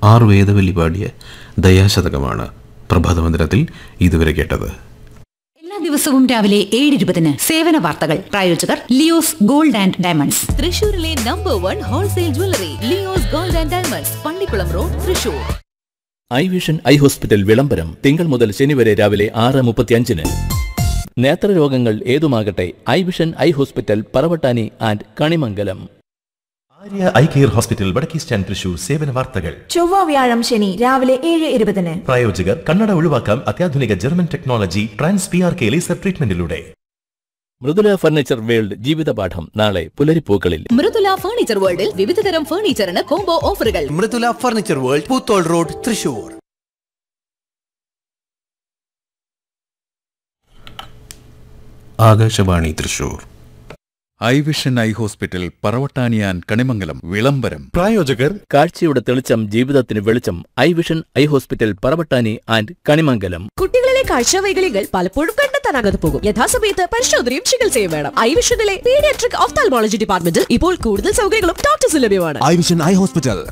R Vedavalli പാടിയ ദയാശതകമാണ് പ്രഭാതമന്ദിരത്തിൽ ഇതുവരെ കേട്ടത് എല്ലാ ദിവസവും രാവിലെ ഏഴ് ഇരുപതിന് സേവന വാർത്തകൾ പ്രായോജകർ ലിയോസ് ഗോൾഡ് ആൻഡ് ഡയമണ്ട്സ് തൃശൂരിലെ number one wholesale jewellery Leo's gold and diamonds Pallikulam road Thrissur eye vision eye hospital വിളംബരം തിങ്കൾ മുതൽ ശനി വരെ രാവിലെ ആറ് മുപ്പത്തിയഞ്ചിന് നേത്രരോഗങ്ങൾ ഏതുമാകട്ടെ eye vision eye hospital Paravattani and Kanimangalam Arya eye care hospital വടക്കേ സ്റ്റാൻഡ് തൃശൂർ സേവന വാർത്തകൾ ചൊവ്വ വ്യാഴം ശനി രാവിലെ ഏഴ് ഇരുപതിന് പ്രായോജകർ കണ്ണട ഒഴിവാക്കാം അത്യാധുനിക German technology trans P R K laser ട്രീറ്റ്മെന്റിലൂടെ മൃദുല ഫർണിച്ചർ വേൾഡ് ജീവിതപാഠം നാളെ പുലരിപ്പൂക്കളിൽ മൃദുല ഫർണിച്ചർ വേൾഡിൽ വിവിധതരം ഫർണിച്ചറിന് കോംബോ ഓഫറുകൾ Mridula furniture world Poothole road Thrissur Akashvani Thrissur eye vision eye hospital പറവട്ടാനിയാൻ കണിമംഗലം വിളംബരം പ്രായോജകർ കാഴ്ചയുടെ തെളിച്ചം ജീവിതത്തിന് വെളിച്ചം eye vision eye hospital Paravattani and Kanimangalam കുട്ടികളിലെ കാഴ്ചവൈകല്യങ്ങൾ പലപ്പോഴും കണ്ടെത്താനാകാതെ പോകും യഥാസമയത്ത് പരിശോധനയും ചികിത്സയും വേണം ഐവിഷനിലെ പീഡിയാട്രിക് ഓഫ്താൽമോളജി ഡിപ്പാർട്ട്മെന്റിൽ ഇപ്പോൾ കൂടുതൽ സൗകര്യങ്ങളും ഡോക്ടേഴ്സ് ലഭ്യമാണ് ഐ വിഷൻ ഐ ഹോസ്പിറ്റൽ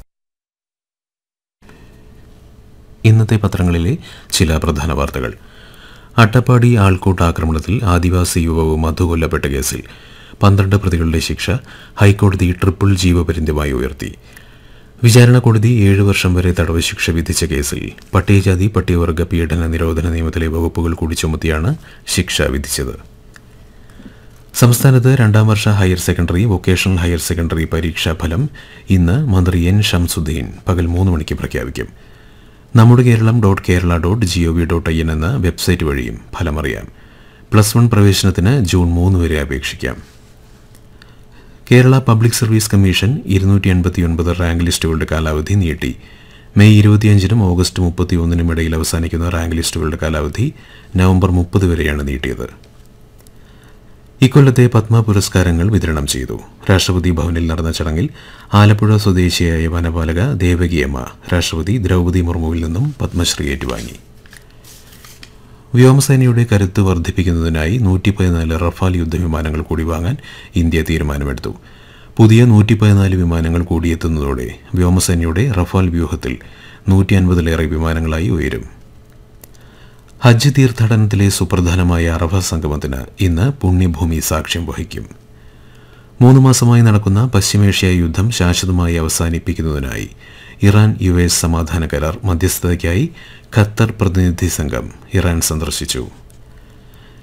ഇന്നത്തെ പത്രങ്ങളിലെ ചില പ്രധാന വാർത്തകൾ അട്ടപ്പാടി ആൾക്കൂട്ട ആക്രമണത്തിൽ ആദിവാസി യുവാവ് മധു കൊല്ലപ്പെട്ട കേസിൽ പന്ത്രണ്ട് പ്രതികളുടെ ശിക്ഷ ഹൈക്കോടതി ട്രിപ്പിൾ ജീവപര്യന്തമായി ഉയർത്തി വിചാരണ കോടതി ഏഴ് വർഷം വരെ തടവ് ശിക്ഷ വിധിച്ച കേസിൽ പട്ടികജാതി പട്ടികവർഗ പീഡന നിരോധന നിയമത്തിലെ വകുപ്പുകൾ കൂടി ചുമത്തിയാണ് ശിക്ഷ വിധിച്ചത് സംസ്ഥാനത്ത് രണ്ടാം വർഷ higher secondary vocational higher secondary പരീക്ഷാ ഫലം ഇന്ന് മന്ത്രി എൻ ഷംസുദ്ദീൻ പകൽ മൂന്ന് മണിക്ക് പ്രഖ്യാപിക്കും നമ്മുടെ Keralam dot Kerala dot G O V dot I N എന്ന വെബ്സൈറ്റ് വഴിയും ഫലമറിയാം പ്ലസ് വൺ പ്രവേശനത്തിന് ജൂൺ മൂന്ന് വരെ അപേക്ഷിക്കാം കേരള പബ്ലിക് സർവീസ് കമ്മീഷൻ ഇരുന്നൂറ്റി എൺപത്തിയൊൻപത് റാങ്ക് ലിസ്റ്റുകളുടെ കാലാവധി നീട്ടി മെയ് ഇരുപത്തിയഞ്ചിനും ഓഗസ്റ്റ് മുപ്പത്തിയൊന്നിനും ഇടയിൽ അവസാനിക്കുന്ന റാങ്ക് ലിസ്റ്റുകളുടെ കാലാവധി നവംബർ മുപ്പത് വരെയാണ് നീട്ടിയത് ഇക്കൊല്ലത്തെ പത്മ പുരസ്കാരങ്ങൾ വിതരണം ചെയ്തു രാഷ്ട്രപതി ഭവനിൽ നടന്ന ചടങ്ങിൽ ആലപ്പുഴ സ്വദേശിയായ വനപാലക ദേവകിയമ്മ രാഷ്ട്രപതി ദ്രൗപദി മുർമുവിൽ നിന്നും പത്മശ്രീ ഏറ്റുവാങ്ങി വ്യോമസേനയുടെ കരുത്ത് വർദ്ധിപ്പിക്കുന്നതിനായി നൂറ്റി പതിനാല് റഫാൽ യുദ്ധവിമാനങ്ങൾ കൂടി വാങ്ങാൻ ഇന്ത്യ തീരുമാനമെടുത്തു പുതിയ നൂറ്റി പതിനാല് വിമാനങ്ങൾ കൂടിയെത്തുന്നതോടെ വ്യോമസേനയുടെ റഫാൽ വ്യൂഹത്തിൽ നൂറ്റി അൻപതിലേറെ വിമാനങ്ങളായി ഉയരും ഹജ്ജ് തീർത്ഥാടനത്തിലെ സുപ്രധാനമായ അറഫ സംഗമത്തിന് ഇന്ന് പുണ്യഭൂമി സാക്ഷ്യം വഹിക്കും മൂന്ന് മാസമായി നടക്കുന്ന പശ്ചിമേഷ്യ യുദ്ധം ശാശ്വതമായി അവസാനിപ്പിക്കുന്നതിനായി ഇറാൻ യു എസ് സമാധാന കരാർ മധ്യസ്ഥതയ്ക്കായി ഖത്തർ പ്രതിനിധി സംഘം ഇറാൻ സന്ദർശിച്ചു